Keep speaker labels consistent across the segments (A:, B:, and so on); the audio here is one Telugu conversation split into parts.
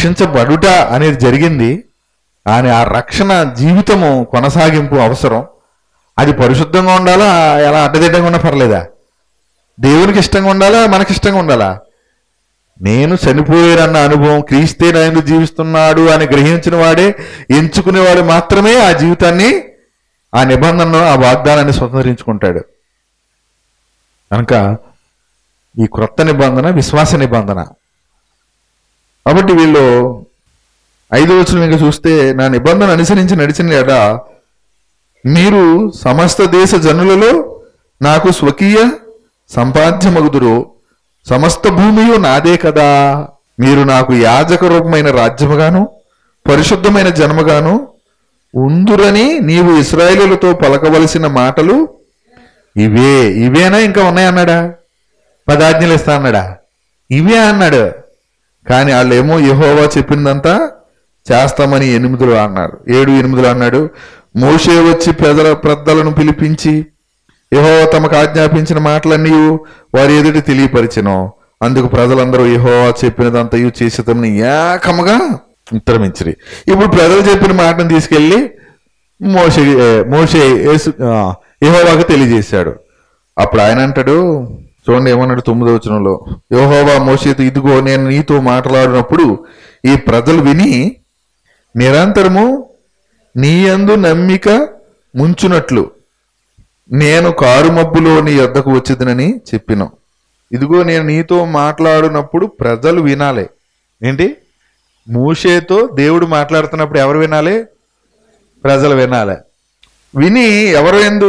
A: రక్షించబడుట అనేది జరిగింది కానీ ఆ రక్షణ జీవితము కొనసాగింపు అవసరం అది పరిశుద్ధంగా ఉండాలా ఎలా అడ్డదిడ్డంగా ఉన్నా పర్లేదా దేవునికి ఇష్టంగా ఉండాలా మనకి ఇష్టంగా ఉండాలా నేను చనిపోయారన్న అనుభవం క్రీస్తే నాయన జీవిస్తున్నాడు అని గ్రహించిన వాడే ఎంచుకునేవాడు మాత్రమే ఆ జీవితాన్ని ఆ నిబంధనను ఆ వాగ్దానాన్ని స్వతంత్రించుకుంటాడు కనుక ఈ క్రొత్త నిబంధన విశ్వాస నిబంధన కాబట్టి వీళ్ళు ఐదో వచనం ఇంకా చూస్తే నా నిబంధన అనుసరించి నడిచిన ఎడ మీరు సమస్త దేశ జనులలో నాకు స్వకీయ సంపాద్యమగుదురు సమస్త భూమియు నాదే కదా మీరు నాకు యాజక రూపమైన రాజ్యముగాను పరిశుద్ధమైన జన్మగాను ఉందురని నీవు ఇస్రాయేలులతో పలకవలసిన మాటలు ఇవే ఇవేనా ఇంకా ఉన్నాయన్నాడా పదాజ్ఞలు ఇస్తా అన్నాడా ఇవే అన్నాడు కానీ వాళ్ళు ఏమో యహోవా చెప్పిందంతా చేస్తామని ఎనిమిదిలో అన్నారు ఏడు ఎనిమిదిలో అన్నాడు మోషే వచ్చి పెదల పెద్దలను పిలిపించి యహోవా తమకు ఆజ్ఞాపించిన మాటలన్నీ వారి ఎదుటి తెలియపరిచెను అందుకు ప్రజలందరూ యహోవా చెప్పినదంతయు చేసేతమని ఏకముగా ఉత్తరమించిరి ఇప్పుడు ప్రజలు చెప్పిన మాటను తీసుకెళ్లి మోషే మోషే యేసు ఆ, యెహోవాకు తెలియజేశాడు అప్పుడు ఆయన అంటాడు చూడండి ఏమన్నాడు తొమ్మిదో వచనంలో యెహోవా మోషేతో ఇదిగో నేను నీతో మాట్లాడినప్పుడు ఈ ప్రజలు విని నిరంతరము నీ యందు నమ్మిక ముంచునట్లు నేను కారు మబ్బులో నీ యొద్దకు వచ్చిందనని చెప్పిన ఇదిగో నేను నీతో మాట్లాడినప్పుడు ప్రజలు వినాలి ఏంటి మూషేతో దేవుడు మాట్లాడుతున్నప్పుడు ఎవరు వినాలి ప్రజలు వినాలి విని ఎవరు ఎందు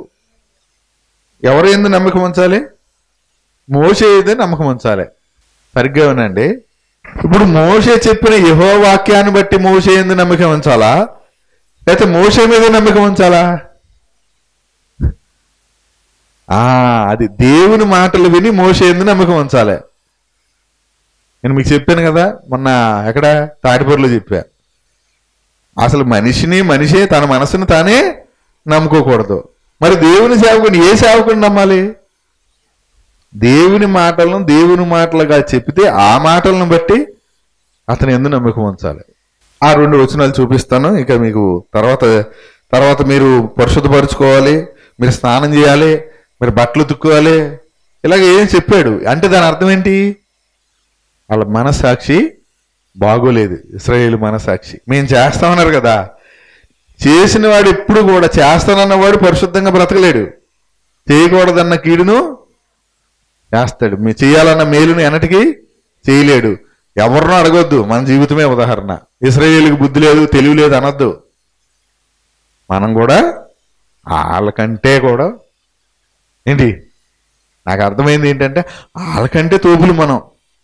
A: ఎవరు ఎందు నమ్మకం ఉంచాలి మోసే ఏదే నమ్మకం ఉంచాలి సరిగ్గా వినండి ఇప్పుడు మోసే చెప్పిన యహో వాక్యాన్ని బట్టి మోసే ఎందు నమ్మకం ఉంచాలా లేకపోతే మోసే మీద నమ్మకం ఉంచాలా ఆ అది దేవుని మాటలు విని మోసే ఎందు నమ్మకం ఉంచాలి నేను మీకు చెప్పాను కదా మొన్న ఎక్కడ తాటిపూర్లో చెప్పా అసలు మనిషిని మనిషే తన మనసును తానే నమ్ముకోకూడదు మరి దేవుని సేవకుని ఏ సేవకుని నమ్మాలి దేవుని మాటలను దేవుని మాటలుగా చెప్తే ఆ మాటలను బట్టి అతను ఎందు నమ్మకం ఉంచాలి ఆ రెండు వచనాలు చూపిస్తాను ఇక మీకు తర్వాత తర్వాత మీరు పరిశుద్ధపరచుకోవాలి మీరు స్నానం చేయాలి మీరు బట్టలు తుక్కోవాలి ఇలాగ ఏం చెప్పాడు అంటే దాని అర్థం ఏంటి వాళ్ళ మనసాక్షి బాగోలేదు ఇస్రాయేల్ మనసాక్షి మేము చేస్తామన్నారు కదా చేసిన వాడు ఎప్పుడు కూడా చేస్తానన్నవాడు పరిశుద్ధంగా బ్రతకలేడు చేయకూడదన్న కీడును చేస్తాడు మీరు చేయాలన్న మేలును ఎన్నటికీ చేయలేడు ఎవరినో అడగొద్దు మన జీవితమే ఉదాహరణ ఇస్రాయేల్కి బుద్ధి లేదు తెలివి లేదు అనొద్దు మనం కూడా వాళ్ళకంటే కూడా ఏంటి నాకు అర్థమైంది ఏంటంటే వాళ్ళకంటే తోపులు మనం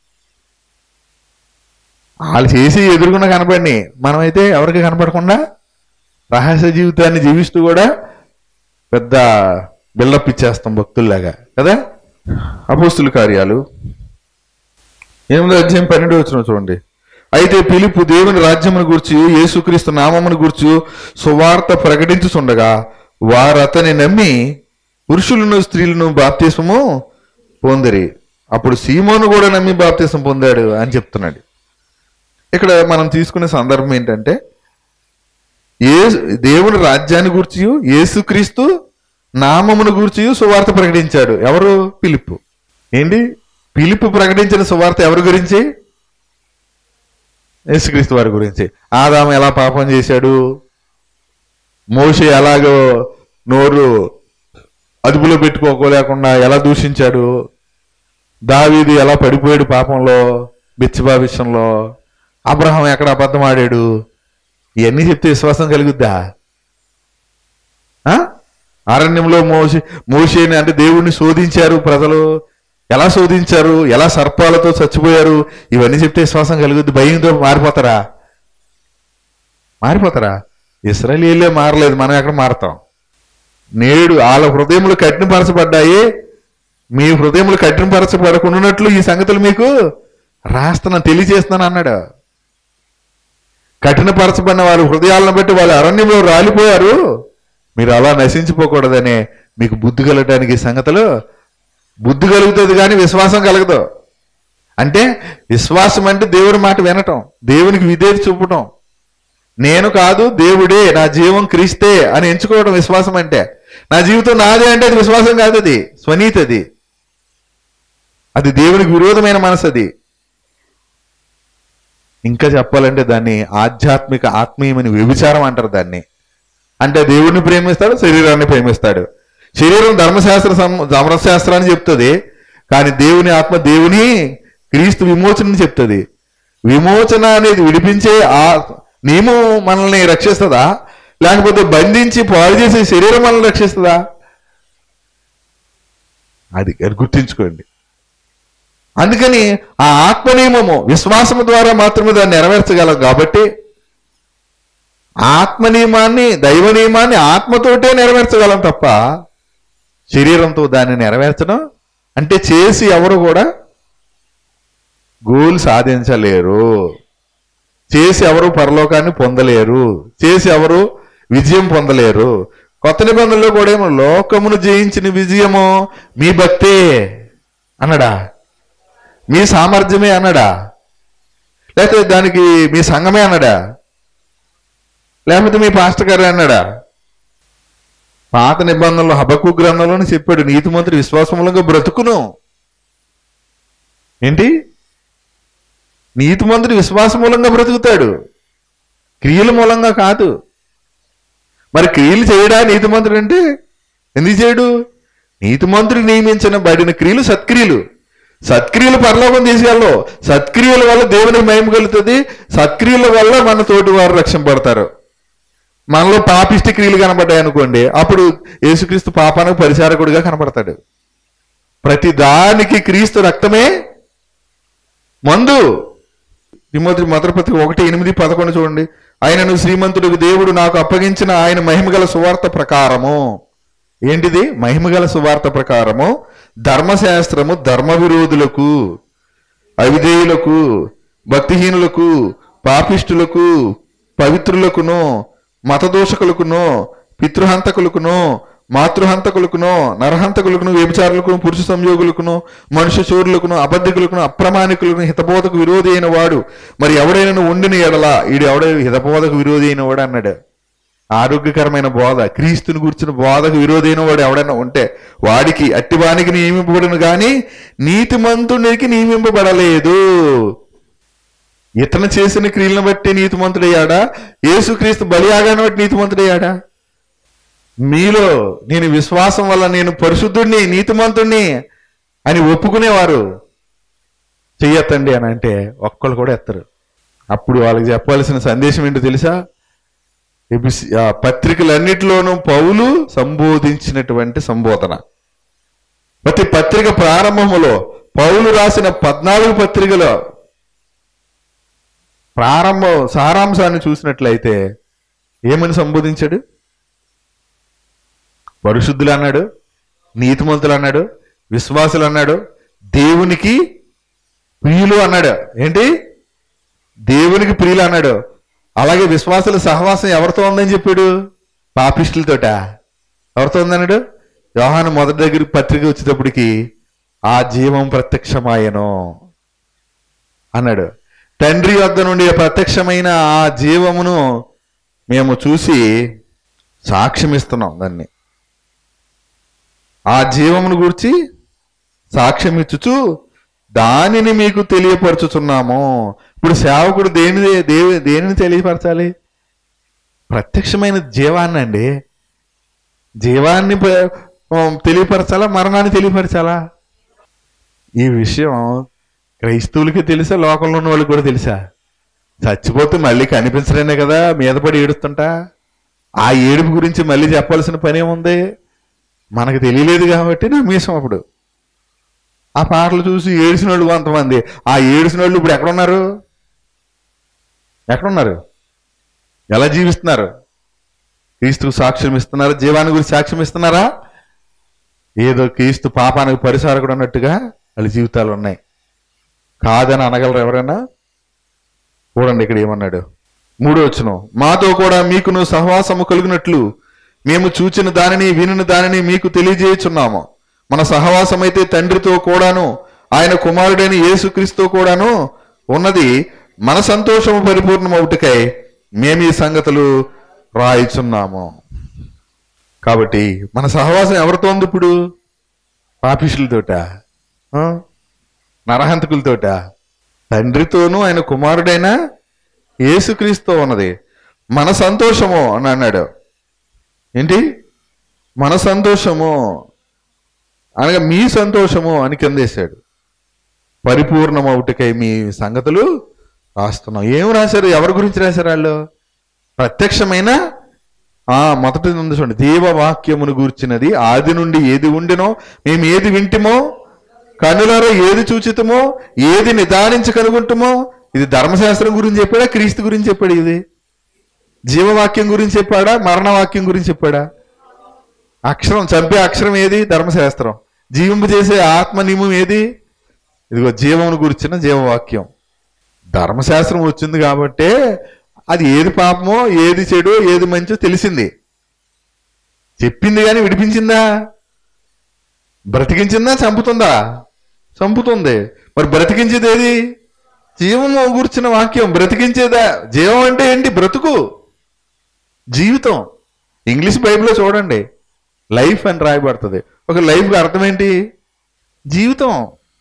A: వాళ్ళు చేసి ఎదురుకున్న కనపడి మనమైతే ఎవరికి కనపడకుండా రహస్య జీవితాన్ని జీవిస్తూ కూడా పెద్ద బిల్డప్ ఇచ్చేస్తాం భక్తుల్లాగా కదా అపోస్తుల కార్యాలు ఎనిమిదో అధ్యాయం పన్నెండు వచ్చిన చూడండి అయితే పిలుపు దేవుని రాజ్యమును గుర్చి యేసుక్రీస్తు నామమును గుర్చు సువార్త ప్రకటించుచుండగా వారు అతని నమ్మి పురుషులను స్త్రీలను బాప్తిస్మము పొందిరి అప్పుడు సీమోను కూడా నమ్మి బాప్తిసం పొందాడు అని చెప్తున్నాడు ఇక్కడ మనం తీసుకునే సందర్భం ఏంటంటే ఏ దేవుని రాజ్యాన్ని గురించి యేసుక్రీస్తు నామమును గురించి సువార్త ప్రకటించాడు ఎవరు పిలుపు ఏంటి పిలుపు ప్రకటించిన సువార్త ఎవరి గురించి యేసుక్రీస్తు వారి గురించి ఆదాము ఎలా పాపం చేశాడు మోషే ఎలాగో నోరు అదుపులో పెట్టుకోలేకుండా ఎలా దూషించాడు దావీదు ఎలా పడిపోయాడు పాపంలో బిచ్చిబా విషయంలో అబ్రహం ఎక్కడ అబద్ధం ఆడాడు ఇవన్నీ చెప్తే విశ్వాసం కలుగుద్దా ఆ? అరణ్యంలో మోసి మోషేని అంటే దేవుణ్ణి శోధించారు ప్రజలు ఎలా శోధించారు ఎలా సర్పాలతో చచ్చిపోయారు ఇవన్నీ చెప్తే విశ్వాసం కలుగుద్ది భయంతో మారిపోతారా మారిపోతారా ఇస్రాయలీలే మారలేదు మనం ఎక్కడ మారతాం నేడు వాళ్ళ హృదయములు కఠినపరచబడ్డాయి మీ హృదయములు కఠినపరచబడకుండానట్లు ఈ సంగతులు మీకు రాస్తున్నాను తెలియజేస్తున్నాను అన్నాడు కఠినపరచబడిన వారి హృదయాలను బట్టి వాళ్ళు అరణ్యంలో రాలిపోయారు మీరు అలా నశించిపోకూడదనే మీకు బుద్ధి కలగడానికి ఈ సంగతులు బుద్ధి కలుగుతుంది కానీ విశ్వాసం కలగదు అంటే విశ్వాసం అంటే దేవుడి మాట వినటం దేవునికి విధేయత చూపటం నేను కాదు దేవుడే నా జీవం క్రీస్తే అని ఎంచుకోవడం విశ్వాసం అంటే నా జీవితం నాదే అంటే అది విశ్వాసం కాదు అది స్వనీతి అది అది దేవునికి విరోధమైన మనసు అది ఇంకా చెప్పాలంటే దాన్ని ఆధ్యాత్మిక ఆత్మీయమని వ్యభిచారం అంటారు దాన్ని అంటే దేవుడిని ప్రేమిస్తాడు శరీరాన్ని ప్రేమిస్తాడు శరీరం ధర్మశాస్త్ర సం- ధర్మశాస్త్రాన్ని చెప్తుంది కానీ దేవుని ఆత్మ దేవుని క్రీస్తు విమోచనని చెప్తుంది విమోచన అనేది విడిపించే ఆ నియమం మనల్ని రక్షిస్తుందా లేకపోతే బంధించి పాడు చేసే శరీరం మనల్ని రక్షిస్తుందా అది అది గుర్తించుకోండి అందుకని ఆ ఆత్మ నియమము విశ్వాసము ద్వారా మాత్రమే దాన్ని నెరవేర్చగలం కాబట్టి ఆత్మ నియమాన్ని దైవ నియమాన్ని ఆత్మతోటే నెరవేర్చగలం తప్ప శరీరంతో దాన్ని నెరవేర్చడం అంటే చేసి ఎవరు కూడా గోల్ సాధించలేరు చేసి ఎవరు పరలోకాన్ని పొందలేరు చేసి ఎవరు విజయం పొందలేరు కొత్త నిబంధనలో కూడా ఏమో లోకమును జయించిన విజయము మీ భక్తే అన్నడా మీ సామర్థ్యమే అన్నడా లేకపోతే దానికి మీ సంఘమే అన్నడా లేకపోతే మీ పాస్టర్ గారే అన్నాడా పాత నిబంధనలు హబకు గ్రంథంలోనే చెప్పాడు నీతిమంతుడు విశ్వాసములంగా బ్రతుకును ఏంటి నీతిమంతుడు విశ్వాస మూలంగా బ్రతుకుతాడు క్రియల మూలంగా కాదు మరి క్రియలు చేయడా నీతిమంతుడు అంటే ఎందుకు చేయడు నీతిమంతుడు నియమించిన బడిన క్రియలు సత్క్రియలు సత్క్రియలు పరలోకం తీసుకెళ్ళవు సత్క్రియల వల్ల దేవునికి మహిమ కలుగుతుంది సత్క్రియల వల్ల మన తోటి వారు రక్షింపడతారు మనలో పాపిష్టి క్రియలు కనబడ్డాయి అనుకోండి అప్పుడు యేసుక్రీస్తు పాపానికి పరిచారకుడిగా కనబడతాడు ప్రతి దానికి క్రీస్తు రక్తమే మందు తిమోతి మొదటి ఒకటి ఎనిమిది పదకొండు చూడండి ఆయనను శ్రీమంతుడికి దేవుడు నాకు అప్పగించిన ఆయన మహిమగల సువార్త ప్రకారము ఏంటిది మహిమగల సువార్త ప్రకారము ధర్మశాస్త్రము ధర్మ విరోధులకు అవిధేయులకు భక్తిహీనులకు పాపిష్టులకు పవిత్రులకును మతదోషకులకును పితృహంతకులకును మాతృహంతకులకును నరహంతకులకును వ్యభిచారులకును పురుష సంయోగులకును మనుష్య చోరులకును అబద్ధికులకును అప్రమాణికులను హితబోధకు విరోధి అయిన వాడు మరి ఎవడైనా ఉండిన ఎడల ఈడు ఎవడ హితబోధకు విరోధి అయిన వాడు అన్నాడు ఆరోగ్యకరమైన బోధ క్రీస్తుని కూర్చున్న బోధకు విరోధి అయిన వాడు ఎవడైనా ఉంటే వాడికి అట్టివానికి నియమింపబడిన గాని నీతిమంతునికి నియమింపబడలేదు ఇతను చేసిన క్రియలను బట్టి నీతిమంతుడయ్యాడా యేసుక్రీస్తు బలియాగాన్ని బట్టి నీతిమంతుడయ్యాడా మీలో నేను విశ్వాసం వల్ల నేను పరిశుద్ధుడిని నీతిమంతుణ్ణి అని ఒప్పుకునేవారు చెయ్యొత్తండి అని అంటే ఒక్కళ్ళు కూడా ఎత్తరు అప్పుడు వాళ్ళకి చెప్పాల్సిన సందేశం ఏంటో తెలుసా ఎబిసి- ఆ పత్రికలన్నిటిలోనూ పౌలు సంబోధించినటువంటి సంబోధన ప్రతి పత్రిక ప్రారంభములో పౌలు రాసిన పద్నాలుగు పత్రికలో ప్రారంభ సారాంశాన్ని చూసినట్లయితే ఏమని సంబోధించాడు పరిశుద్ధులు అన్నాడు నీతిమంతులు అన్నాడు విశ్వాసులు అన్నాడు దేవునికి ప్రియులు అన్నాడు ఏంటి దేవునికి ప్రియులు అన్నాడు అలాగే విశ్వాసుల సహవాసం ఎవరితో ఉందని చెప్పాడు పాపిష్టులతోట ఎవరితో ఉందన్నాడు యోహాను మొదటి దగ్గర పత్రిక వచ్చేటప్పటికి ఆ జీవం ప్రత్యక్షమాయను అన్నాడు తండ్రి వద్ద నుండి ప్రత్యక్షమైన ఆ జీవమును మేము చూసి సాక్ష్యమిస్తున్నాం దాన్ని ఆ జీవమును గురించి సాక్ష్యం ఇచ్చుచు దానిని మీకు తెలియపరచుచున్నాము ఇప్పుడు సేవకుడు దేని దేవి దేనిని తెలియపరచాలి ప్రత్యక్షమైన జీవాన్ని అండి జీవాన్ని ప- తెలియపరచాలా మరణాన్ని తెలియపరచాలా ఈ విషయం క్రైస్తవులకి తెలుసా లోకంలో ఉన్న వాళ్ళకి కూడా తెలుసా చచ్చిపోతే మళ్ళీ కనిపించడమే కదా మీద పడి ఏడుస్తుంటా ఆ ఏడుపు గురించి మళ్ళీ చెప్పాల్సిన పని ఏముంది మనకు తెలియలేదు కాబట్టి నమ్మేశాం అప్పుడు ఆ పాటలు చూసి ఏడిసిన వాళ్ళు కొంతమంది ఆ ఏడిసిన వాళ్ళు ఇప్పుడు ఎక్కడున్నారు ఎక్కడున్నారు ఎలా జీవిస్తున్నారు క్రీస్తుకు సాక్ష్యం ఇస్తున్నారు జీవాన్ని గురించి సాక్ష్యం ఇస్తున్నారా ఏదో క్రీస్తు పాపానికి పరిసారకుడు అన్నట్టుగా వాళ్ళ జీవితాలు ఉన్నాయి కాదని అనగలరు ఎవరైనా చూడండి ఇక్కడ ఏమన్నాడు మూడో వచ్చును మాతో కూడా మీకును సహవాసము కలిగినట్లు మేము చూచిన దానిని వినిన దానిని మీకు తెలియజేయుచున్నాము మన సహవాసం అయితే తండ్రితో కూడాను ఆయన కుమారుడైన యేసుక్రీస్తు కూడాను ఉన్నది మన సంతోషము పరిపూర్ణమవుటకై మేము ఈ సంగతులు రాయిచున్నాము కాబట్టి మన సహవాసం ఎవరితో ఉంది ఇప్పుడు పాపిషులతోట ఆ? నరహంతకులతోట తండ్రితోనూ ఆయన కుమారుడైన యేసుక్రీస్తు ఉన్నది మన సంతోషము అని అన్నాడు ఏంటి మన సంతోషము అనగా మీ సంతోషము అని కిందేశాడు పరిపూర్ణమవుటకై మీ సంగతులు రాస్తున్నాం ఏం రాశారు ఎవరి గురించి రాశారు వాళ్ళు ప్రత్యక్షమైన ఆ మొదటి ఉంది చూడండి దేవవాక్యమును గూర్చినది ఆది నుండి ఏది ఉండినో మేము ఏది వింటిమో కనులారా ఏది చూచితమో ఏది నిదానించి కనుగొంటుమో ఇది ధర్మశాస్త్రం గురించి చెప్పాడా క్రీస్తు గురించి చెప్పాడు ఇది జీవవాక్యం గురించి చెప్పాడా మరణవాక్యం గురించి చెప్పాడా అక్షరం చంపే అక్షరం ఏది ధర్మశాస్త్రం జీవింపు చేసే ఆత్మ నియమం ఏది ఇదిగో జీవమును గురించిన జీవవాక్యం ధర్మశాస్త్రం వచ్చింది కాబట్టే అది ఏది పాపమో ఏది చెడో ఏది మంచో తెలిసింది చెప్పింది కానీ విడిపించిందా బ్రతికించిందా చంపుతుందా చంపుతుంది మరి బ్రతికించేది ఏది జీవము గురించిన వాక్యం బ్రతికించేదా జీవం అంటే ఏంటి బ్రతుకు జీవితం ఇంగ్లీష్ బైబిల్లో చూడండి లైఫ్ అని రాయబడుతుంది ఒక లైఫ్కి అర్థం ఏంటి జీవితం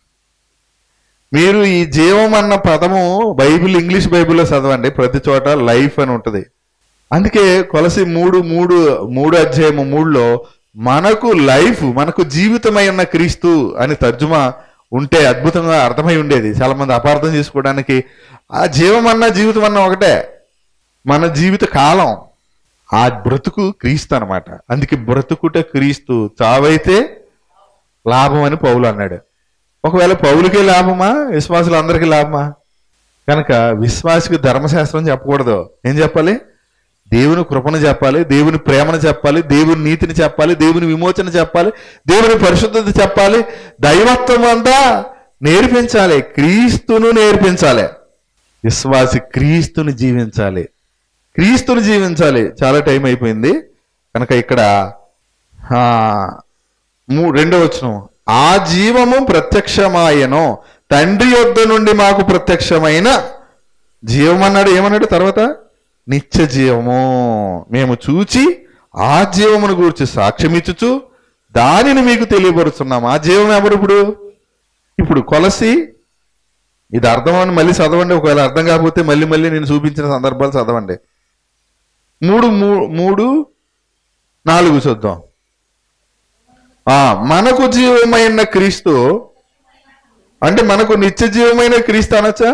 A: మీరు ఈ జీవం అన్న పదము బైబిల్ ఇంగ్లీష్ బైబిల్లో చదవండి ప్రతి చోట లైఫ్ అని ఉంటుంది అందుకే కొలసి మూడు మూడు మూడు అధ్యాయము మూడులో మనకు లైఫ్ మనకు జీవితమై ఉన్న క్రీస్తు అని తర్జుమా ఉంటే అద్భుతంగా అర్థమై ఉండేది చాలా మంది అపార్థం చేసుకోవడానికి ఆ జీవం అన్న జీవితం అన్న ఒకటే మన జీవిత కాలం ఆ బ్రతుకు క్రీస్తు అన్నమాట అందుకే బ్రతుకుట క్రీస్తు చావైతే లాభం అని పౌలు అన్నాడు ఒకవేళ పౌలకే లాభమా విశ్వాసులందరికీ లాభమా కనుక విశ్వాసికి ధర్మశాస్త్రం చెప్పకూడదు ఏం చెప్పాలి దేవుని కృపను చెప్పాలి దేవుని ప్రేమను చెప్పాలి దేవుని నీతిని చెప్పాలి దేవుని విమోచన చెప్పాలి దేవుని పరిశుద్ధత చెప్పాలి దైవత్వం అంతా నేర్పించాలి క్రీస్తును నేర్పించాలి విశ్వాసి క్రీస్తుని జీవించాలి క్రీస్తుని జీవించాలి చాలా టైం అయిపోయింది కనుక ఇక్కడ ఆ, మూ- రెండో వచనం ఆ జీవము ప్రత్యక్షమాయను తండ్రి యొద్ద నుండి మాకు ప్రత్యక్షమైన జీవం అన్నాడు ఏమన్నాడు తర్వాత నిత్య జీవము మేము చూచి ఆ జీవమును గురించి సాక్ష్యమిచ్చుచు దానిని మీకు తెలియపరుస్తున్నాం ఆ జీవం ఎవరు ఇప్పుడు ఇప్పుడు కొలసి ఇది అర్థమని మళ్ళీ చదవండి ఒకవేళ అర్థం కాకపోతే మళ్ళీ మళ్ళీ నేను చూపించిన సందర్భాలు చదవండి మూడు మూ- మూడు నాలుగు చూద్దాం ఆ మనకు జీవమైన క్రీస్తు అంటే మనకు నిత్య జీవమైన క్రీస్తు అనొచ్చా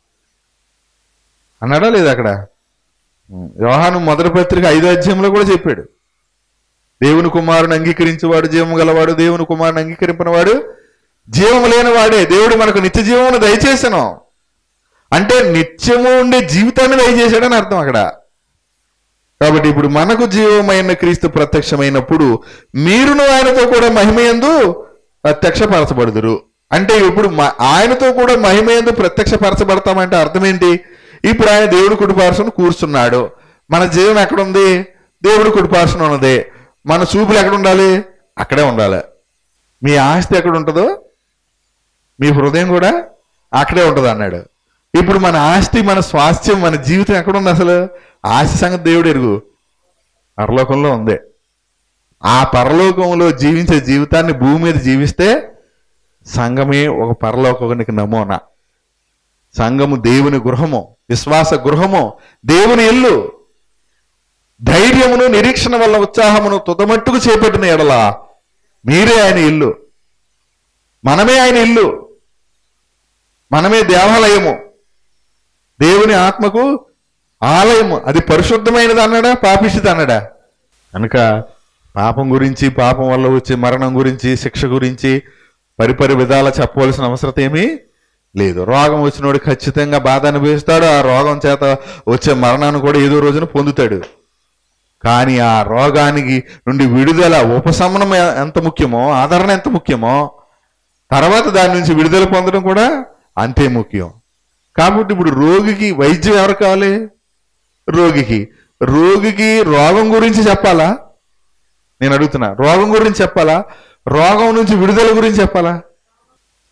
A: అన్నాడా లేదా అక్కడ ఉం. యోహాను మొదటి పత్రిక ఐదో అధ్యాయంలో కూడా చెప్పాడు దేవుని కుమారుని అంగీకరించేవాడు జీవము గలవాడు దేవుని కుమారుని అంగీకరింపినవాడు జీవము లేని వాడే దేవుడు మనకు నిత్య జీవమును దయచేసను అంటే నిత్యము ఉండే జీవితాన్ని దయచేశాడని అర్థం అక్కడ కాబట్టి ఇప్పుడు మనకు జీవమైన క్రీస్తు ప్రత్యక్షమైనప్పుడు మీరును ఆయనతో కూడా మహిమయందు ప్రత్యక్షపరచబడుదురు అంటే ఇప్పుడు మ- ఆయనతో కూడా మహిమయందు ప్రత్యక్షపరచబడతామంటే అర్థం ఏంటి ఇప్పుడు ఆయన దేవుడి కుడిపార్శ్వను కూర్చున్నాడు మన జీవం ఎక్కడుంది దేవుడి కుడిపార్శ్వన ఉన్నది మన చూపులు ఎక్కడ ఉండాలి అక్కడే ఉండాలి మీ ఆస్తి ఎక్కడ ఉంటుందో మీ హృదయం కూడా అక్కడే ఉంటుంది అన్నాడు ఇప్పుడు మన ఆస్తి మన స్వాస్థ్యం మన జీవితం ఎక్కడుంది అసలు ఆస్తి సంగతి దేవుడు ఎరుగు పరలోకంలో ఉంది ఆ పరలోకంలో జీవించే జీవితాన్ని భూమి మీద జీవిస్తే సంఘమే ఒక పరలోకానికి నమూనా సంఘము దేవుని గృహము విశ్వాస గృహము దేవుని ఇల్లు ధైర్యమును నిరీక్షణ వల్ల ఉత్సాహమును తుదమట్టుకు చేపట్టిన ఎడల మీరే ఆయన ఇల్లు మనమే ఆయన ఇల్లు మనమే దేవాలయము దేవుని ఆత్మకు ఆలయము అది పరిశుద్ధమైనది అన్నాడా పాపిష్టిది అన్నాడా కనుక పాపం గురించి పాపం వల్ల వచ్చే మరణం గురించి శిక్ష గురించి పరిపరి విధాల చెప్పవలసిన అవసరం ఏమీ లేదు రోగం వచ్చినోడు ఖచ్చితంగా బాధ అనుభవిస్తాడు ఆ రోగం చేత వచ్చే మరణాన్ని కూడా ఏదో రోజున పొందుతాడు కానీ ఆ రోగానికి నుండి విడుదల ఉపశమనం ఎ- ఎంత ముఖ్యమో ఆదరణ ఎంత ముఖ్యమో తర్వాత దాని నుంచి విడుదల పొందడం కూడా అంతే ముఖ్యం కాబట్టి ఇప్పుడు రోగికి వైద్యం ఎవరు కావాలి రోగికి రోగికి రోగం గురించి చెప్పాలా నేను అడుగుతున్నా రోగం గురించి చెప్పాలా రోగం నుంచి విడుదల గురించి చెప్పాలా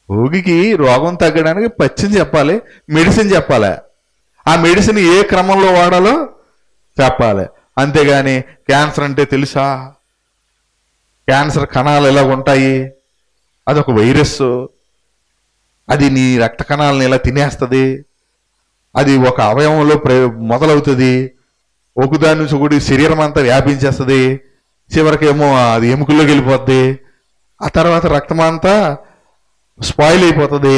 A: రోగికి రోగం తగ్గడానికి పచ్చిని చెప్పాలి మెడిసిన్ చెప్పాలి ఆ మెడిసిన్ ఏ క్రమంలో వాడాలో చెప్పాలి అంతేగాని క్యాన్సర్ అంటే తెలుసా క్యాన్సర్ కణాలు ఎలా ఉంటాయి అదొక వైరస్ అది నీ రక్త కణాలను ఎలా తినేస్తుంది అది ఒక అవయవంలో ప్ర మొదలవుతుంది ఒకదాని నుంచి ఒకటి శరీరం అంతా వ్యాపించేస్తుంది చివరికేమో అది ఎముకల్లోకి వెళ్ళిపోద్ది ఆ తర్వాత రక్తం అంతా స్పాయిల్ అయిపోతుంది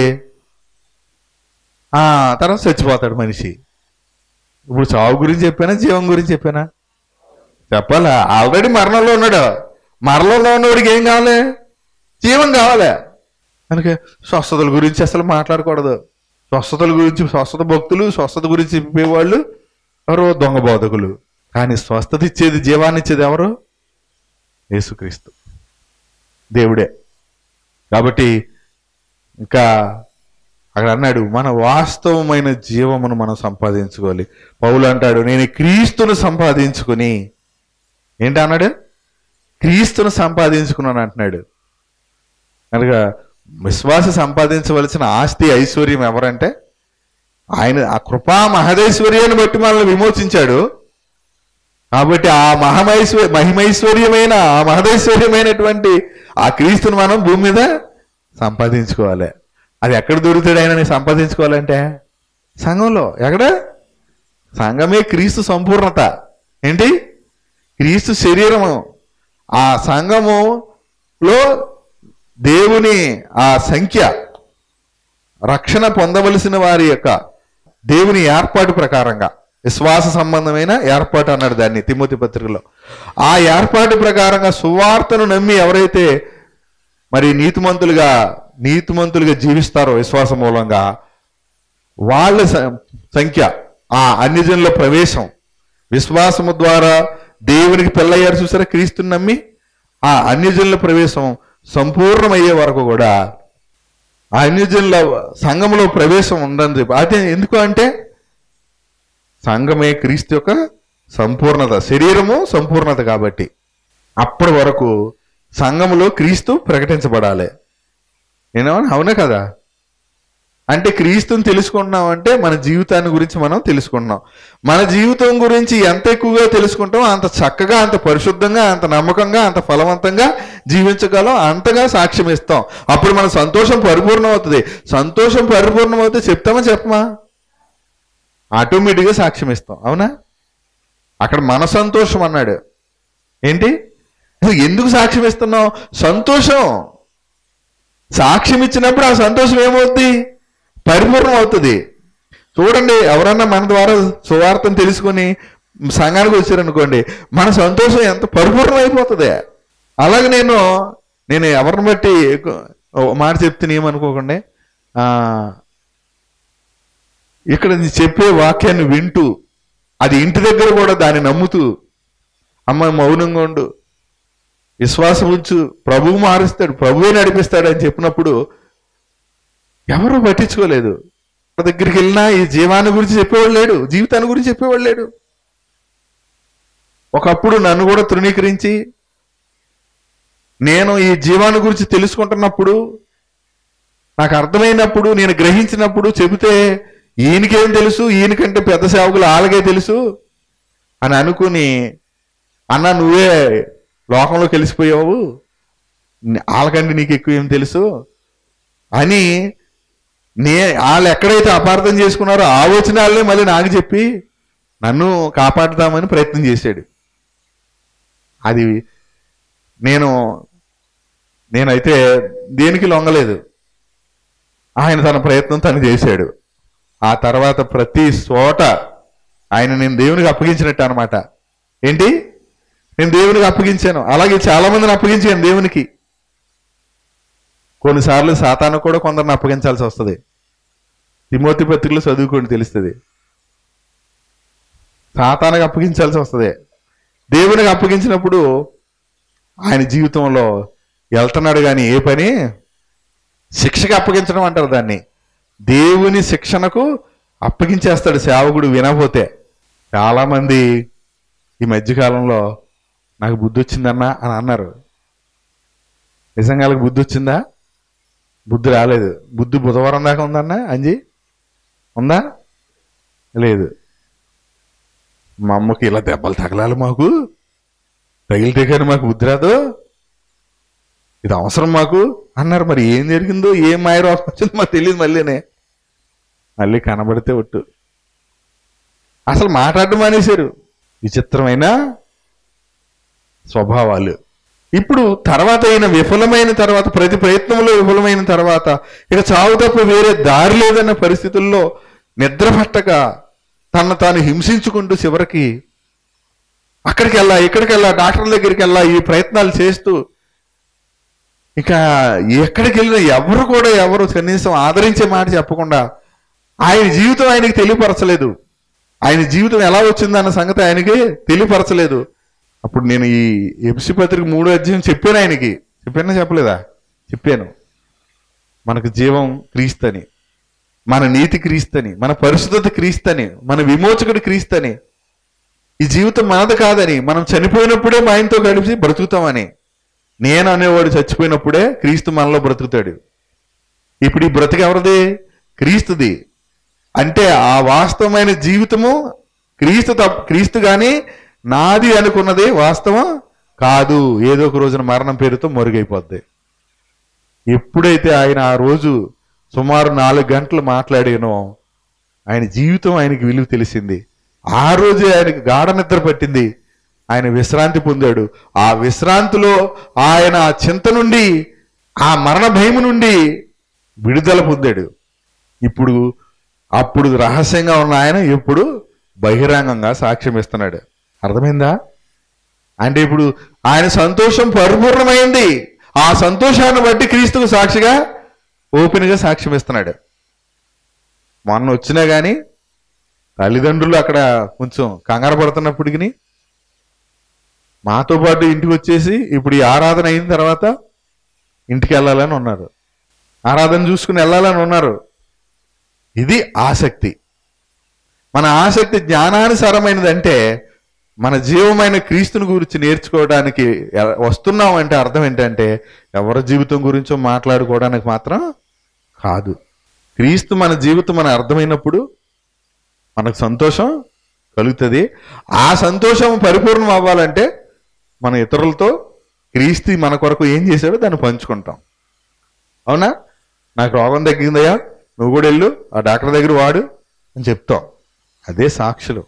A: ఆ తర్వాత చచ్చిపోతాడు మనిషి ఇప్పుడు చావు గురించి చెప్పానా జీవం గురించి చెప్పానా చెప్పాలా ఆల్రెడీ మరణంలో ఉన్నాడు మరణంలో ఉన్నవాడికి ఏం కావాలి జీవం కావాలి అందుకే స్వస్థతల గురించి అసలు మాట్లాడకూడదు స్వస్థతల గురించి స్వస్థత భక్తులు స్వస్థత గురించి చెప్పేవాళ్ళు ఎవరో దొంగ బోధకులు కానీ స్వస్థత ఇచ్చేది జీవాన్ని ఇచ్చేది ఎవరు యేసుక్రీస్తు దేవుడే కాబట్టి ఇంకా అక్కడ అన్నాడు మన వాస్తవమైన జీవమును మనం సంపాదించుకోవాలి పౌలు అంటాడు నేను క్రీస్తును సంపాదించుకుని ఏంటి అన్నాడు క్రీస్తును సంపాదించుకున్నాను అంటున్నాడు కనుక విశ్వాస సంపాదించవలసిన ఆస్తి ఐశ్వర్యం ఎవరంటే ఆయన ఆ కృపా మహదైశ్వర్యాన్ని బట్టి మనల్ని విమోచించాడు కాబట్టి ఆ మహమైశ్వ మహిమైశ్వర్యమైన ఆ మహదైశ్వర్యమైనటువంటి ఆ క్రీస్తుని మనం భూమి మీద సంపాదించుకోవాలి అది ఎక్కడ దొరుకుతాడు ఆయన సంపాదించుకోవాలంటే సంఘంలో ఎక్కడ సంఘమే క్రీస్తు సంపూర్ణత ఏంటి క్రీస్తు శరీరము ఆ సంఘములో దేవుని ఆ సంఖ్య రక్షణ పొందవలసిన వారి యొక్క దేవుని ఏర్పాటు ప్రకారంగా విశ్వాస సంబంధమైన ఏర్పాటు అన్నాడు దాన్ని తిమ్మతి పత్రికలో ఆ ఏర్పాటు ప్రకారంగా సువార్తను నమ్మి ఎవరైతే మరి నీతిమంతులుగా నీతిమంతులుగా జీవిస్తారో విశ్వాస మూలంగా వాళ్ళ స- సంఖ్య ఆ అన్యజనుల ప్రవేశం విశ్వాసము ద్వారా దేవునికి పెళ్ళయ్యారు చూసారా క్రీస్తుని నమ్మి ఆ అన్యజనుల ప్రవేశం సంపూర్ణమయ్యే వరకు కూడా ఆ అన్యజనుల సంఘంలో ప్రవేశం ఉందని చెప్పి అదే ఎందుకు అంటే సంఘమే క్రీస్తు యొక్క సంపూర్ణత శరీరము సంపూర్ణత కాబట్టి అప్పటి వరకు సంఘములో క్రీస్తు ప్రకటించబడాలి నేనేమన్నా అవునా కదా అంటే క్రీస్తుని తెలుసుకుంటున్నాం అంటే మన జీవితాన్ని గురించి మనం తెలుసుకుంటున్నాం మన జీవితం గురించి ఎంత ఎక్కువగా తెలుసుకుంటాం అంత చక్కగా అంత పరిశుద్ధంగా అంత నమ్మకంగా అంత ఫలవంతంగా జీవించగలం అంతగా సాక్ష్యం ఇస్తాం అప్పుడు మన సంతోషం పరిపూర్ణం అవుతుంది సంతోషం పరిపూర్ణం అవుతే చెప్తామా చెప్పమా ఆటోమేటిక్గా సాక్ష్యం ఇస్తాం అవునా అక్కడ మన సంతోషం అన్నాడు ఏంటి అసలు ఎందుకు సాక్ష్యం ఇస్తున్నావు సంతోషం సాక్ష్యం ఇచ్చినప్పుడు ఆ సంతోషం ఏమవుద్ది పరిపూర్ణం అవుతుంది చూడండి ఎవరన్నా మన ద్వారా సువార్తను తెలుసుకొని సంఘానికి వచ్చారనుకోండి మన సంతోషం ఎంత పరిపూర్ణం అయిపోతుంది అలాగే నేను నేను ఎవరిని బట్టి ఎక్కు- ఓ మాట చెప్తే ఏమనుకోకండి ఆ, ఇక్కడ నీ చెప్పే వాక్యాన్ని వింటూ అది ఇంటి దగ్గర కూడా దాన్ని నమ్ముతూ అమ్మ మౌనంగా ఉండు విశ్వాసం ఉంచు ప్రభువు మారుస్తాడు ప్రభువే నడిపిస్తాడు అని చెప్పినప్పుడు ఎవరు పట్టించుకోలేదు ఎవరి దగ్గరికి వెళ్ళినా ఈ జీవాన్ని గురించి చెప్పేవాడు లేడు జీవితాన్ని గురించి చెప్పేవాడు లేడు ఒకప్పుడు నన్ను కూడా తృణీకరించి నేను ఈ జీవాన్ని గురించి తెలుసుకుంటున్నప్పుడు నాకు అర్థమైనప్పుడు నేను గ్రహించినప్పుడు చెబితే ఈయనకేం తెలుసు ఈయనకంటే పెద్ద సేవకులు వాళ్ళకే తెలుసు అని అనుకుని అన్న నువ్వే లోకంలో కలిసిపోయావు వాళ్ళకంటే నీకు ఎక్కువ ఏం తెలుసు అని నే వాళ్ళు ఎక్కడైతే అపార్థం చేసుకున్నారో ఆ వచ్చిన వాళ్ళే మళ్ళీ నాకు చెప్పి నన్ను కాపాడుదామని ప్రయత్నం చేశాడు అది నేను నేనైతే దేనికి లొంగలేదు ఆయన తన ప్రయత్నం తను చేశాడు ఆ తర్వాత ప్రతి చోట ఆయన నేను దేవునికి అప్పగించినట్టు అనమాట ఏంటి నేను దేవునికి అప్పగించాను అలాగే చాలా మందిని అప్పగించాను దేవునికి కొన్నిసార్లు సాతాను కూడా కొందరిని అప్పగించాల్సి వస్తుంది తిమోతి పత్రికలు చదువుకోండి తెలుస్తుంది సాతానికి అప్పగించాల్సి వస్తుంది దేవునికి అప్పగించినప్పుడు ఆయన జీవితంలో వెళ్తున్నాడు కానీ ఏ పని శిక్షకి అప్పగించడం అంటారు దాన్ని దేవుని శిక్షణకు అప్పగించేస్తాడు సేవకుడు వినకపోతే చాలామంది ఈ మధ్యకాలంలో నాకు బుద్ధి వచ్చిందన్నా అని అన్నారు నిజంగా వాళ్ళకి బుద్ధి వచ్చిందా బుద్ధి రాలేదు బుద్ధి బుధవారం దాకా ఉందన్నా అంజి ఉందా లేదు మా అమ్మకి ఇలా దెబ్బలు తగలాలి మాకు తగిలితే కానీ మాకు బుద్ధి రాదు ఇది అవసరం మాకు అన్నారు మరి ఏం జరిగిందో ఏం మాయ రోగం వచ్చిందో మాకు తెలియదు మళ్ళీనే మళ్ళీ కనబడితే ఒట్టు అసలు మాట్లాడడం మానేశారు విచిత్రమైన స్వభావాలు ఇప్పుడు తర్వాత అయిన విఫలమైన తర్వాత ప్రతి ప్రయత్నంలో విఫలమైన తర్వాత ఇక చావు తప్ప వేరే దారి లేదన్న పరిస్థితుల్లో నిద్ర పట్టక తను తాను హింసించుకుంటూ చివరికి అక్కడికి వెళ్ళా ఇక్కడికి వెళ్ళా డాక్టర్ దగ్గరికి వెళ్ళా ఈ ప్రయత్నాలు చేస్తూ ఇక ఎక్కడికి వెళ్ళినా ఎవరు కూడా ఎవరు కనీసం ఆదరించే మాట చెప్పకుండా ఆయన జీవితం ఆయనకి తెలియపరచలేదు ఆయన జీవితం ఎలా వచ్చిందన్న సంగతి ఆయనకి తెలియపరచలేదు అప్పుడు నేను ఈ ఎంసి పత్రిక మూడో అధ్యాయం చెప్పాను ఆయనకి చెప్పానా చెప్పలేదా చెప్పాను మనకు జీవం క్రీస్తని మన నీతి క్రీస్తని మన పరిశుద్ధత క్రీస్తని మన విమోచకుడు క్రీస్తని ఈ జీవితం మనది కాదని మనం చనిపోయినప్పుడే మా ఆయనతో కలిసి బ్రతుకుతామని నేను అనేవాడు చచ్చిపోయినప్పుడే క్రీస్తు మనలో బ్రతుకుతాడు ఇప్పుడు ఈ బ్రతుకు ఎవరిది క్రీస్తుది అంటే ఆ వాస్తవమైన జీవితము క్రీస్తు తప్ప క్రీస్తు కానీ నాది అనుకున్నది వాస్తవం కాదు ఏదో ఒక రోజున మరణం పేరుతో మరుగైపోద్ది ఎప్పుడైతే ఆయన ఆ రోజు సుమారు నాలుగు గంటలు మాట్లాడానో ఆయన జీవితం ఆయనకి విలువ తెలిసింది ఆ రోజే ఆయనకి గాఢ నిద్ర పట్టింది ఆయన విశ్రాంతి పొందాడు ఆ విశ్రాంతిలో ఆయన ఆ చింత నుండి ఆ మరణ భయము నుండి విడుదల పొందాడు ఇప్పుడు అప్పుడు రహస్యంగా ఉన్న ఆయన ఇప్పుడు బహిరంగంగా సాక్ష్యం ఇస్తున్నాడు అర్థమైందా అంటే ఇప్పుడు ఆయన సంతోషం పరిపూర్ణమైంది ఆ సంతోషాన్ని బట్టి క్రీస్తుకు సాక్షిగా ఓపెన్గా సాక్ష్యం ఇస్తున్నాడు మొన్న వచ్చినా కానీ తల్లిదండ్రులు అక్కడ కొంచెం కంగారు పడుతున్నప్పటికీ మాతో పాటు ఇంటికి వచ్చేసి ఇప్పుడు ఈ ఆరాధన అయిన తర్వాత ఇంటికి వెళ్ళాలని ఉన్నారు ఆరాధన చూసుకుని వెళ్ళాలని ఉన్నారు ఇది ఆసక్తి మన ఆసక్తి జ్ఞానానుసారమైనదంటే మన జీవమైన క్రీస్తుని గురించి నేర్చుకోవడానికి ఎ- వస్తున్నాం అంటే అర్థం ఏంటంటే ఎవరి జీవితం గురించో మాట్లాడుకోవడానికి మాత్రం కాదు క్రీస్తు మన జీవితం మన అర్థమైనప్పుడు మనకు సంతోషం కలుగుతుంది ఆ సంతోషం పరిపూర్ణం అవ్వాలంటే మన ఇతరులతో క్రీస్తు మన కొరకు ఏం చేశాడో దాన్ని పంచుకుంటాం అవునా నాకు రోగం తగ్గిందయ్యా నువ్వు కూడా వెళ్ళు ఆ డాక్టర్ దగ్గర వాడు అని చెప్తాం అదే సాక్షులు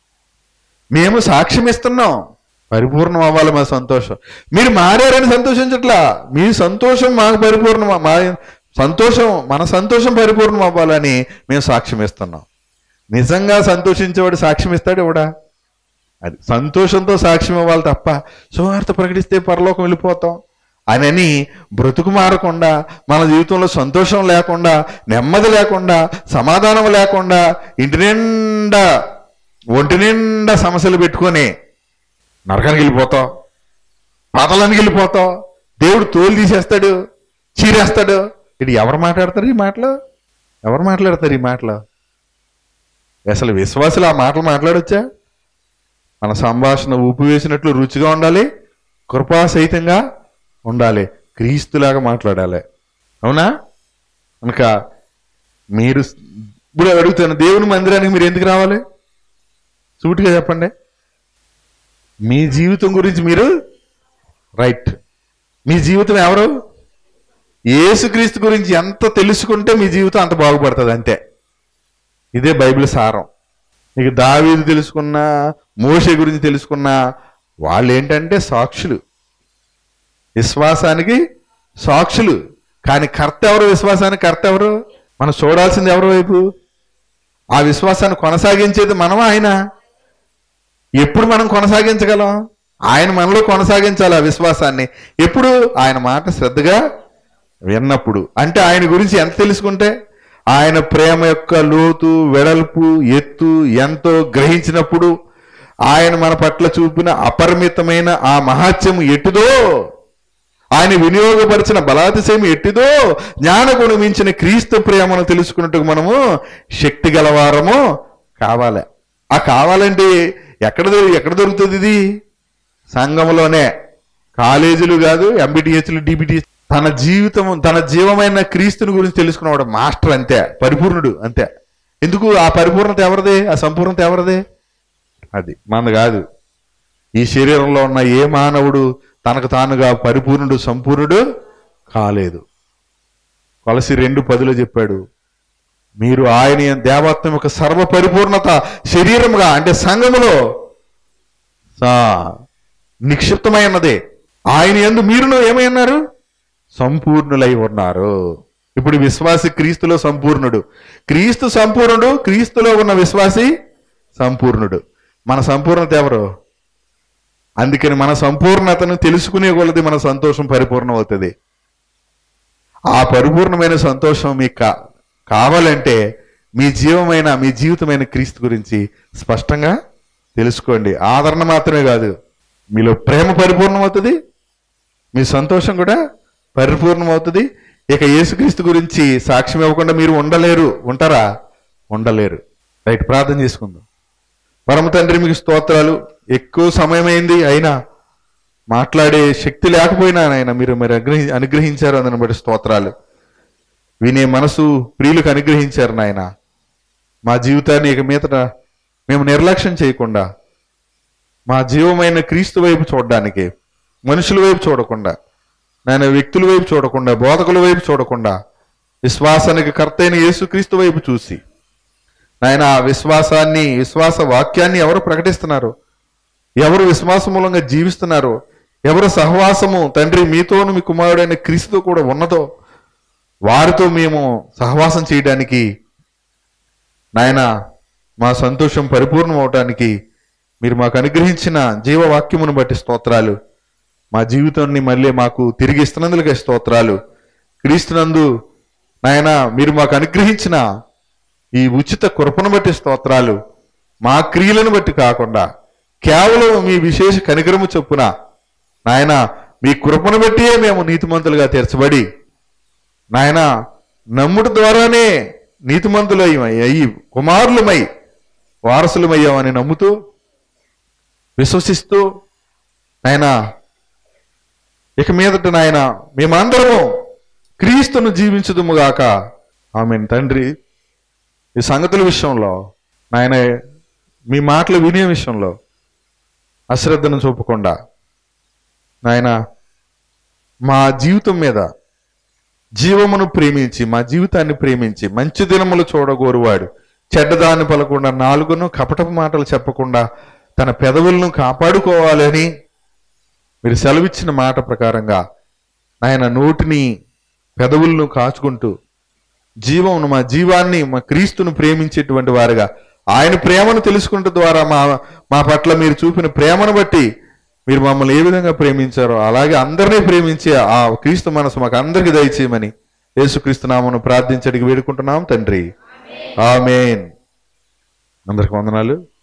A: మేము సాక్ష్యం ఇస్తున్నాం పరిపూర్ణం అవ్వాలి మా సంతోషం మీరు మారారని సంతోషించట్లా మీ సంతోషం మాకు పరిపూర్ణం మా సంతోషం మన సంతోషం పరిపూర్ణం అవ్వాలని మేము సాక్ష్యం ఇస్తున్నాం నిజంగా సంతోషించేవాడు సాక్ష్యం ఇస్తాడు ఎవడా అది సంతోషంతో సాక్ష్యం ఇవ్వాలి తప్ప సువార్త ప్రకటిస్తే పరలోకం వెళ్ళిపోతాం అని బ్రతుకు మారకుండా మన జీవితంలో సంతోషం లేకుండా నెమ్మది లేకుండా సమాధానం లేకుండా ఇంటి నిండా ఒంటి నిండా సమస్యలు పెట్టుకొని నరకానికి వెళ్ళిపోతావు పాతలానికి వెళ్ళిపోతావు దేవుడు తోలు తీసేస్తాడు చీరేస్తాడు ఇది ఎవరు మాట్లాడతారు ఈ మాటలు ఎవరు మాట్లాడతారు ఈ మాటలు అసలు విశ్వాసులు ఆ మాటలు మాట్లాడొచ్చా మన సంభాషణ ఊపి వేసినట్లు రుచిగా ఉండాలి కృపాసహితంగా ఉండాలి క్రీస్తులాగా మాట్లాడాలి అవునా కనుక మీరు ఇప్పుడు అడుగుతాను దేవుని మందిరానికి మీరు ఎందుకు రావాలి సూటిగా చెప్పండి మీ జీవితం గురించి మీరు రైట్ మీ జీవితం ఎవరు యేసుక్రీస్తు గురించి ఎంత తెలుసుకుంటే మీ జీవితం అంత బాగుపడుతుంది అంతే ఇదే బైబిల్ సారం ఇక దావీదు తెలుసుకున్నా మోషే గురించి తెలుసుకున్నా వాళ్ళు ఏంటంటే సాక్షులు విశ్వాసానికి సాక్షులు కానీ కర్త ఎవరు విశ్వాసానికి కర్త ఎవరు మనం చూడాల్సింది ఎవరి వైపు ఆ విశ్వాసాన్ని కొనసాగించేది మనం ఆయన ఎప్పుడు మనం కొనసాగించగలం ఆయన మనలో కొనసాగించాలి ఆ విశ్వాసాన్ని ఎప్పుడు ఆయన మాట శ్రద్ధగా విన్నప్పుడు అంటే ఆయన గురించి ఎంత తెలుసుకుంటే ఆయన ప్రేమ యొక్క లోతు వెడల్పు ఎత్తు ఎంతో గ్రహించినప్పుడు ఆయన మన పట్ల చూపిన అపరిమితమైన ఆ మహాత్యం ఎటుదో ఆయన వినియోగపరిచిన బలాతిశయం ఎట్టిదో జ్ఞానగుణ మించిన క్రీస్తు ప్రేమను తెలుసుకున్నట్టుకు మనము శక్తి గలవారము కావాలి ఆ కావాలంటే ఎక్కడ దొరి- ఎక్కడ దొరుకుతుంది ఇది సంఘంలోనే కాలేజీలు కాదు ఎంబీటీహెచ్లు డిబిటిహెచ్ తన జీవితం తన జీవమైన క్రీస్తుని గురించి తెలుసుకున్నవాడు మాస్టర్ అంతే పరిపూర్ణుడు అంతే ఎందుకు ఆ పరిపూర్ణత ఎవరిదే ఆ సంపూర్ణత ఎవరిదే అది మనది కాదు ఈ శరీరంలో ఉన్న ఏ మానవుడు తనకు తానుగా పరిపూర్ణుడు సంపూర్ణుడు కాలేదు కొలసి రెండు పదులు చెప్పాడు మీరు ఆయన దేవత్వం యొక్క సర్వ పరిపూర్ణత శరీరముగా అంటే సంఘములో సా- నిక్షిప్తమైనదే ఆయన ఎందు మీరును ఏమైనారు సంపూర్ణులై ఉన్నారు ఇప్పుడు విశ్వాసి క్రీస్తులో సంపూర్ణుడు క్రీస్తు సంపూర్ణుడు క్రీస్తులో ఉన్న విశ్వాసి సంపూర్ణుడు మన సంపూర్ణత ఎవరు అందుకని మన సంపూర్ణతను తెలుసుకునే కొలది మన సంతోషం పరిపూర్ణం అవుతుంది ఆ పరిపూర్ణమైన సంతోషం మీకు కా- కావాలంటే మీ జీవమైన మీ జీవితమైన క్రీస్తు గురించి స్పష్టంగా తెలుసుకోండి ఆదరణ మాత్రమే కాదు మీలో ప్రేమ పరిపూర్ణం అవుతుంది మీ సంతోషం కూడా పరిపూర్ణం అవుతుంది ఇక యేసుక్రీస్తు గురించి సాక్ష్యం ఇవ్వకుండా మీరు ఉండలేరు ఉంటారా ఉండలేరు రైట్ ప్రార్థన చేసుకుందాం పరమ తండ్రి మీకు స్తోత్రాలు ఎక్కువ సమయమైంది అయినా మాట్లాడే శక్తి లేకపోయినా ఆయన మీరు మరి అనుగ్రహి అనుగ్రహించారు అందుని బట్టి స్తోత్రాలు వినే మనసు ప్రియులకు అనుగ్రహించారు నాయన మా జీవితాన్ని ఇక మీదట మేము నిర్లక్ష్యం చేయకుండా మా జీవమైన క్రీస్తు వైపు చూడడానికి మనుషుల వైపు చూడకుండా నాయన వ్యక్తుల వైపు చూడకుండా బోధకుల వైపు చూడకుండా విశ్వాసానికి కర్తైన యేసుక్రీస్తు వైపు చూసి నాయన ఆ విశ్వాసాన్ని విశ్వాస వాక్యాన్ని ఎవరు ప్రకటిస్తున్నారు ఎవరు విశ్వాస మూలంగా జీవిస్తున్నారు ఎవరు సహవాసము తండ్రి మీతోను మీ కుమారుడైన క్రీస్తుతో కూడా ఉన్నదో వారితో మేము సహవాసం చేయడానికి నాయన మా సంతోషం పరిపూర్ణం అవటానికి మీరు మాకు అనుగ్రహించిన జీవవాక్యమును బట్టి స్తోత్రాలు మా జీవితాన్ని మళ్ళీ మాకు తిరిగి ఇస్తున్నందులకే స్తోత్రాలు క్రీస్తునందు నాయన మీరు మాకు అనుగ్రహించిన ఈ ఉచిత కృపను బట్టి స్తోత్రాలు మా క్రియలను బట్టి కాకుండా కేవలం మీ విశేష కనికరము చొప్పున నాయన మీ కృపను బట్టియే మేము నీతిమంతులుగా తీర్చబడి నాయన నమ్ముడు ద్వారానే నీతిమంతులై అయ్యి కుమారులమై వారసులమయ్యామని నమ్ముతూ విశ్వసిస్తూ నాయన ఇక మీదట నాయన మేమందరము క్రీస్తును జీవించుదుముగాక ఆమె తండ్రి ఈ సంగతుల విషయంలో నాయన మీ మాటలు వినే విషయంలో అశ్రద్ధను చూపకుండా నాయన మా జీవితం మీద జీవమును ప్రేమించి మా జీవితాన్ని ప్రేమించి మంచి దినములు చూడగోరువాడు చెడ్డదాన్ని పలకుండా నాలుగును కపటపు మాటలు చెప్పకుండా తన పెదవులను కాపాడుకోవాలని మీరు సెలవిచ్చిన మాట ప్రకారంగా ఆయన నోటిని పెదవులను కాచుకుంటూ జీవమును మా జీవాన్ని మా క్రీస్తును ప్రేమించేటువంటి వారుగా ఆయన ప్రేమను తెలుసుకుంట ద్వారా మా మా పట్ల మీరు చూపిన ప్రేమను బట్టి మీరు మమ్మల్ని ఏ విధంగా ప్రేమించారో అలాగే అందరినీ ప్రేమించే ఆ క్రీస్తు మనసు మాకు అందరికి దయచేయమని యేసుక్రీస్తు నామను ప్రార్థించడానికి వేడుకుంటున్నాం తండ్రి ఆమెన్ అందరికి వందనాలు